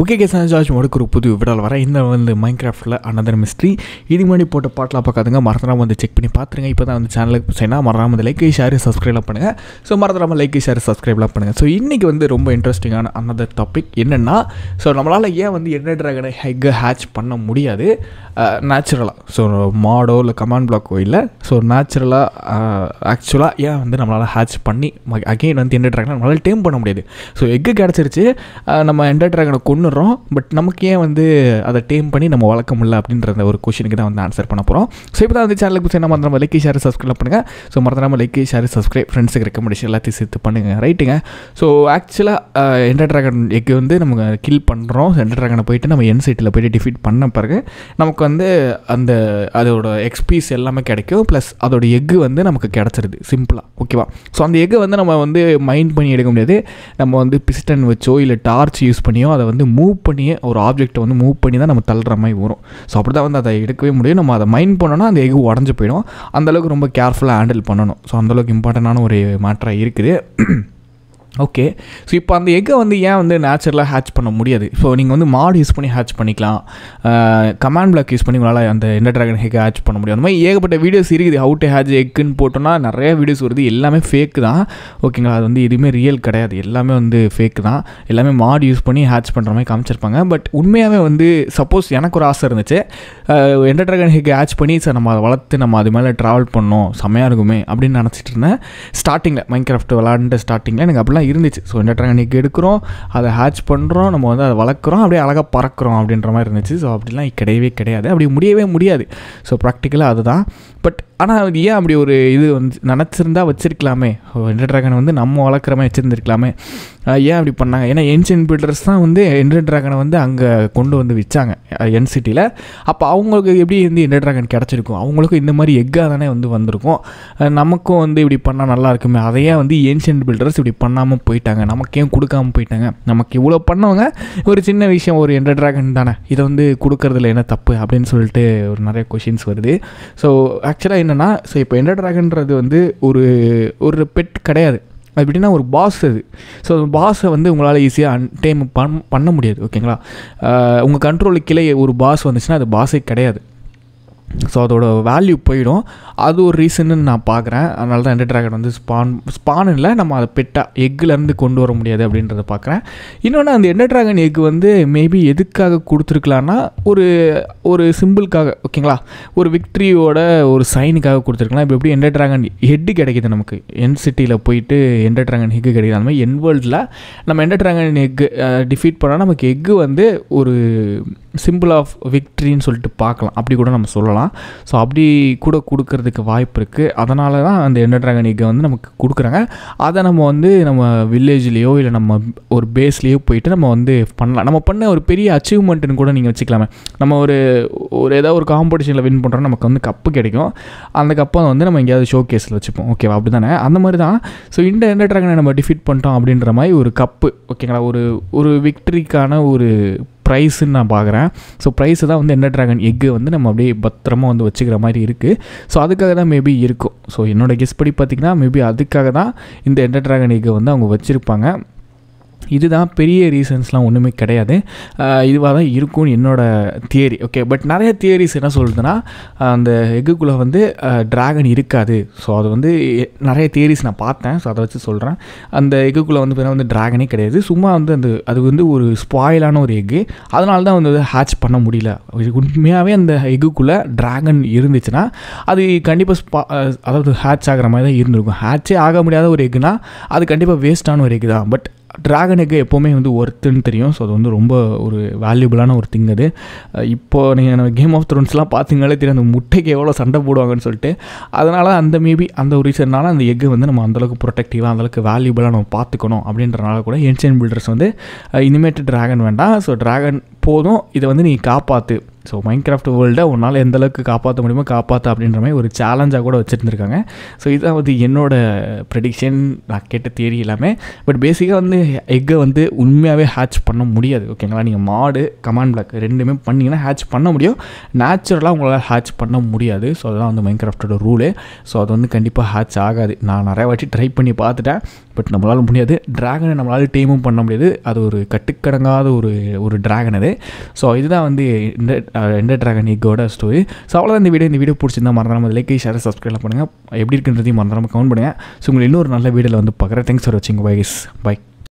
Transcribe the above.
okay case George மடுக்கு ஒரு புது விடால் வர இந்த வந்து மைண்ட் கிராஃப்டில் அனதர் மிஸ்ட்ரி இது முன்னாடி போட்ட பாட்டெலாம் பார்க்காதுங்க மறந்துடாம வந்து செக் பண்ணி பார்த்துருங்க இப்போ தான் வந்து சேனலுக்கு செய்யணும் மறந்துடாம வந்து லைக் ஷேர் சப்ஸ்கிரைப்லாம் பண்ணுங்கள் ஸோ மறந்துடாம லைக் ஷேர் சப்ஸ்கிரைப்லாம் பண்ணுங்கள் ஸோ இன்றைக்கி வந்து ரொம்ப இன்ட்ரெஸ்டிங்கான அனதர் டாபிக் என்னென்னா ஸோ நம்மளால் ஏன் வந்து என்ன ட்ராகனை ஹெக்கை ஹேட்ச் பண்ண முடியாது நேச்சுரலாக ஸோ மாடோ இல்லை கமாண்ட் பிளாக்கோ இல்லை ஸோ நேச்சுரலாக ஆக்சுவலாக ஏன் வந்து நம்மளால் ஹேட்ச் பண்ணி அகெயின் வந்து எந்த ட்ராகனை நம்மளால் டேம் பண்ண முடியாது ஸோ எக்கு கிடச்சிருச்சு அஹ் நம்ம எண்டர் ட்ராகனை கொண்டுறோம் பட் நமக்கு ஏன் வந்து அதை டேம் பண்ணி நம்ம வளர்க்க முடியல அப்படின்ற அந்த ஒரு கொஷினுக்கு தான் வந்து ஆன்சர் பண்ண போகிறோம் ஸோ இப்போ தான் வந்து சேனலுக்கு போய் நம்ம நம்ம லைக் ஷேர் சப்ஸ்கிரைப் பண்ணுங்கள் ஸோ மறந்துடாமல் லைக் ஷேர் சப்ஸ்கிரைப் ஃப்ரெண்ட்ஸுக்கு ரெக்கமெண்டேஷன் எல்லாத்தையும் சேர்த்து பண்ணுங்கள் ரைட்டுங்க ஸோ ஆக்சுவலாக எண்டர் ட்ராகன் எக்கு வந்து நம்ம கில் பண்ணுறோம் எண்டர் ட்ராகனை போயிட்டு நம்ம என் சைட்டில் போயிட்டு டிஃபீட் பண்ண பிறகு நமக்கு வந்து அந்த அதோட எக்ஸ்பீஸ் எல்லாமே கிடைக்கும் ப்ளஸ் அதோட எக்கு வந்து நமக்கு கிடச்சிருது சிம்பிளாக ஓகேவா ஸோ அந்த எக்கை வந்து நம்ம வந்து மைண்ட் பண்ணி எடுக்க முடியாது நம்ம வந்து பிஸ்டன் வச்சோ இல்லை டார்ச் யூஸ் பண்ணியோ அதை வந்து மூவ் பண்ணியே ஒரு ஆப்ஜெக்ட்டை வந்து மூவ் பண்ணி தான் நம்ம தள்ளுற மாதிரி வரும் ஸோ அப்படி தான் வந்து அதை எடுக்கவே முடியும் நம்ம அதை மைண்ட் பண்ணோன்னா அந்த எக்கு உடஞ்சி போயிடும் அந்தளவுக்கு ரொம்ப கேர்ஃபுல்லாக ஹேண்டில் பண்ணணும் ஸோ அந்தளவுக்கு இம்பார்ட்டண்டான ஒரு மேட்டராக இருக்குது ஓகே ஸோ இப்போ அந்த எக்கை வந்து ஏன் வந்து நேச்சுரலாக ஹேட்ச் பண்ண முடியாது ஸோ நீங்கள் வந்து மாடு யூஸ் பண்ணி ஹேட்ச் பண்ணிக்கலாம் கமாண்ட் பிளாக் யூஸ் பண்ணி உங்களால் அந்த எண்டர் ட்ராகன் ஹெக்கை ஹேட்ச் பண்ண முடியும் அந்த மாதிரி ஏகப்பட்ட வீடியோஸ் இருக்குது ஹவு டு ஹேட்ச் எக்குன்னு போட்டோன்னா நிறைய வீடியோஸ் வருது எல்லாமே ஃபேக் தான் ஓகேங்களா அது வந்து எதுவுமே ரியல் கிடையாது எல்லாமே வந்து ஃபேக் தான் எல்லாமே மாடு யூஸ் பண்ணி ஹேட்ச் பண்ணுற மாதிரி காமிச்சிருப்பாங்க பட் உண்மையாகவே வந்து சப்போஸ் எனக்கு ஒரு ஆசை இருந்துச்சு எண்டர் ட்ராகன் ஹெக்கை ஹேட்ச் பண்ணி சார் நம்ம அதை வளர்த்து நம்ம அது மேலே ட்ராவல் பண்ணோம் செம்மையாக இருக்குமே அப்படின்னு நினச்சிட்டு இருந்தேன் ஸ்டார்டிங்கில் மைண்ட் கிராஃப்ட் விளாண்ட ஸ்டார்டிங்கில் எனக்கு அப்படிலாம் இருந்துச்சு ஸோ எண்டர் ட்ராகனுக்கு எடுக்கிறோம் அதை ஹேட்ச் பண்ணுறோம் நம்ம வந்து அதை வளர்க்குறோம் அப்படியே அழகாக பறக்கிறோம் அப்படின்ற மாதிரி இருந்துச்சு ஸோ அப்படிலாம் கிடையவே கிடையாது அப்படி முடியவே முடியாது ஸோ ப்ராக்டிக்கலாக அதுதான் பட் ஆனால் அது ஏன் அப்படி ஒரு இது வந்து நினச்சிருந்தா வச்சிருக்கலாமே எண்டர் ட்ராகனை வந்து நம்ம வளர்க்குற மாதிரி வச்சுருந்துருக்கலாமே ஏன் அப்படி பண்ணாங்க ஏன்னா ஏன்ஷியன் பில்டர்ஸ் தான் வந்து எண்டர் ட்ராகனை வந்து அங்கே கொண்டு வந்து வச்சாங்க என்சிட்டியில் அப்போ அவங்களுக்கு எப்படி வந்து எண்டர் ட்ராகன் கிடச்சிருக்கும் அவங்களுக்கும் இந்த மாதிரி எக்காக தானே வந்து வந்திருக்கும் நமக்கும் வந்து இப்படி பண்ணால் நல்லா இருக்குமே அதையே வந்து ஏன்ஷியன் பில்டர்ஸ் இப்படி பண்ணாமல் போயிட்டாங்க நமக்கு ஏன் கொடுக்காம போயிட்டாங்க நமக்கு இவ்வளோ பண்ணவங்க ஒரு சின்ன விஷயம் ஒரு எண்டர் ட்ராகன் தானே இதை வந்து கொடுக்கறதுல என்ன தப்பு அப்படின்னு சொல்லிட்டு ஒரு நிறைய கொஷின்ஸ் வருது ஸோ ஆக்சுவலாக என்னென்னா ஸோ இப்போ எண்டர் ட்ராகன்றது வந்து ஒரு ஒரு பெட் கிடையாது அது எப்படின்னா ஒரு பாஸ் அது ஸோ அந்த பாஸை வந்து உங்களால் ஈஸியாக அன் டைம் பண் பண்ண முடியாது ஓகேங்களா உங்கள் கண்ட்ரோலுக்கு கீழே ஒரு பாஸ் வந்துச்சுன்னா அது பாஸே கிடையாது ஸோ அதோட வேல்யூ போயிடும் அது ஒரு ரீசன்னு நான் பார்க்குறேன் அதனால தான் எண்டர் ட்ராகன் வந்து ஸ்பான் ஸ்பான் இல்லை நம்ம அதை பெட்டாக எக்குலேருந்து கொண்டு வர முடியாது அப்படின்றத பார்க்குறேன் இன்னொன்று அந்த எண்டர் ட்ராகன் எக் வந்து மேபி எதுக்காக கொடுத்துருக்கலான்னா ஒரு ஒரு சிம்பிளுக்காக ஓகேங்களா ஒரு விக்ட்ரியோட ஒரு சைனுக்காக கொடுத்துருக்கலாம் இப்போ எப்படி எண்டர் ட்ராகன் ஹெட்டு கிடைக்கிது நமக்கு என் சிட்டியில் போயிட்டு எண்டர் ட்ராகன் ஹெக்கு கிடைக்கிது அந்த மாதிரி என் வேர்ல்டில் நம்ம எண்டர் ட்ராகன் எக்கு டிஃபீட் பண்ணால் நமக்கு எக்கு வந்து ஒரு சிம்பிள் ஆஃப் விக்ட்ரின்னு சொல்லிட்டு பார்க்கலாம் அப்படி கூட நம்ம சொல்லலாம் ஸோ அப்படி கூட கொடுக்கறதுக்கு வாய்ப்பு இருக்குது அதனால தான் அந்த எண்டர் ட்ராகன் எக்கை வந்து நமக்கு கொடுக்குறாங்க அதை நம்ம வந்து நம்ம வில்லேஜ்லேயோ இல்லை நம்ம ஒரு பேஸ்லேயோ போயிட்டு நம்ம வந்து பண்ணலாம் நம்ம பண்ண ஒரு பெரிய அச்சீவ்மெண்ட்டுன்னு கூட நீங்கள் வச்சுக்கலாமே நம்ம ஒரு ஒரு ஏதாவது ஒரு காம்படிஷனில் வின் பண்ணுறோம் நமக்கு வந்து கப்பு கிடைக்கும் அந்த கப்பை வந்து நம்ம எங்கேயாவது ஷோ கேஸில் வச்சுப்போம் ஓகேவா அப்படி தானே அந்த மாதிரி தான் ஸோ இந்த எண்டர் ட்ராகனை நம்ம டிஃபீட் பண்ணிட்டோம் அப்படின்ற மாதிரி ஒரு கப்பு ஓகேங்களா ஒரு ஒரு விக்ட்ரிக்கான ஒரு ப்ரைஸுன்னு நான் பார்க்குறேன் ஸோ ப்ரைஸு தான் வந்து எண்டர் ட்ராகன் எக்கு வந்து நம்ம அப்படியே பத்திரமா வந்து வச்சுக்கிற மாதிரி இருக்குது ஸோ அதுக்காக தான் மேபி இருக்கும் ஸோ என்னோடய கெஸ் படி பார்த்திங்கன்னா மேபி அதுக்காக தான் இந்த எண்டர் ட்ராகன் எக்கை வந்து அவங்க வச்சுருப்பாங்க இதுதான் பெரிய ரீசன்ஸ்லாம் ஒன்றுமே கிடையாது இதுவாக தான் இருக்கும்னு என்னோடய தியரி ஓகே பட் நிறைய தியரிஸ் என்ன சொல்லுதுன்னா அந்த எக்குக்குள்ளே வந்து ட்ராகன் இருக்காது ஸோ அது வந்து நிறைய தியரிஸ் நான் பார்த்தேன் ஸோ அதை வச்சு சொல்கிறேன் அந்த எக்குக்குள்ளே வந்து பார்த்தீங்கன்னா வந்து ட்ராகனே கிடையாது சும்மா வந்து அந்த அது வந்து ஒரு ஸ்பாயிலான ஒரு எக்கு அதனால தான் வந்து ஹேட்ச் பண்ண முடியல உண்மையாகவே அந்த எக்குக்குள்ளே ட்ராகன் இருந்துச்சுன்னா அது கண்டிப்பாக ஸ்பா அதாவது ஹேட்ச் ஆகிற மாதிரி தான் இருந்திருக்கும் ஹேட்சே ஆக முடியாத ஒரு எக்குனா அது கண்டிப்பாக வேஸ்ட்டான ஒரு எக்கு தான் பட் ட்ராகனுக்கு எப்போவுமே வந்து ஒர்த்துன்னு தெரியும் ஸோ அது வந்து ரொம்ப ஒரு வேல்யூபிளான ஒரு திங் அது இப்போது நீங்கள் கேம் ஆஃப் த்ரோன்ஸ்லாம் பார்த்தீங்களே தெரியும் அந்த முட்டைக்கு எவ்வளோ சண்டை போடுவாங்கன்னு சொல்லிட்டு அதனால் அந்த மேபி அந்த ஒரு ரீசன்னால அந்த எக்கு வந்து நம்ம அந்தளவுக்கு ப்ரொடெக்டிவாக அந்தளவுக்கு வேல்யூபிளாக நம்ம பார்த்துக்கணும் அப்படின்றனால கூட ஏன்ஷியன் பில்டர்ஸ் வந்து இனிமேட்டு ட்ராகன் வேண்டாம் ஸோ ட்ராகன் போதும் இதை வந்து நீ காப்பாற்று ஸோ மைண்ட் கிராஃப்ட் வேர்ல்டை உன்னால் எந்த அளவுக்கு காப்பாற்ற முடியுமோ காப்பாற்ற அப்படின்ற மாதிரி ஒரு சேலஞ்சாக கூட வச்சுருந்துருக்காங்க ஸோ இதான் வந்து என்னோட ப்ரெடிக்ஷன் நான் கேட்ட தேரி எல்லாமே பட் பேசிக்காக வந்து எக்கை வந்து உண்மையாகவே ஹேட்ச் பண்ண முடியாது ஓகேங்களா நீங்கள் மாடு கமாண்ட் பிளாக் ரெண்டுமே பண்ணிங்கன்னா ஹேட்ச் பண்ண முடியும் நேச்சுரலாக உங்களால் ஹேட்ச் பண்ண முடியாது ஸோ அதுதான் வந்து மைண்ட் கிராஃப்டோட ரூலு ஸோ அது வந்து கண்டிப்பாக ஹேட்ச் ஆகாது நான் நிறைய வாட்டி ட்ரை பண்ணி பார்த்துட்டேன் பட் நம்மளால் முடியாது ட்ராகனை நம்மளால் டீமும் பண்ண முடியாது அது ஒரு கட்டுக்கடங்காத ஒரு ஒரு ட்ராகன் அது ஸோ இதுதான் வந்து இந்த எந்த ட்ராகன் எக்கோட ஸ்டோரி ஸோ அவ்வளோதான் இந்த வீடியோ இந்த வீடியோ பிடிச்சிருந்தா மறந்துடாம லைக் ஷேர் சப்ஸ்கிரைப் பண்ணுங்கள் எப்படி இருக்குன்றதையும் மறந்துடாம கமெண்ட் பண்ணுங்கள் ஸோ உங்களை இன்னொரு நல்ல வீடியோவில் வந்து பார்க்குறேன் தேங்க்ஸ் ஃபார் வாட்சிங் பை பை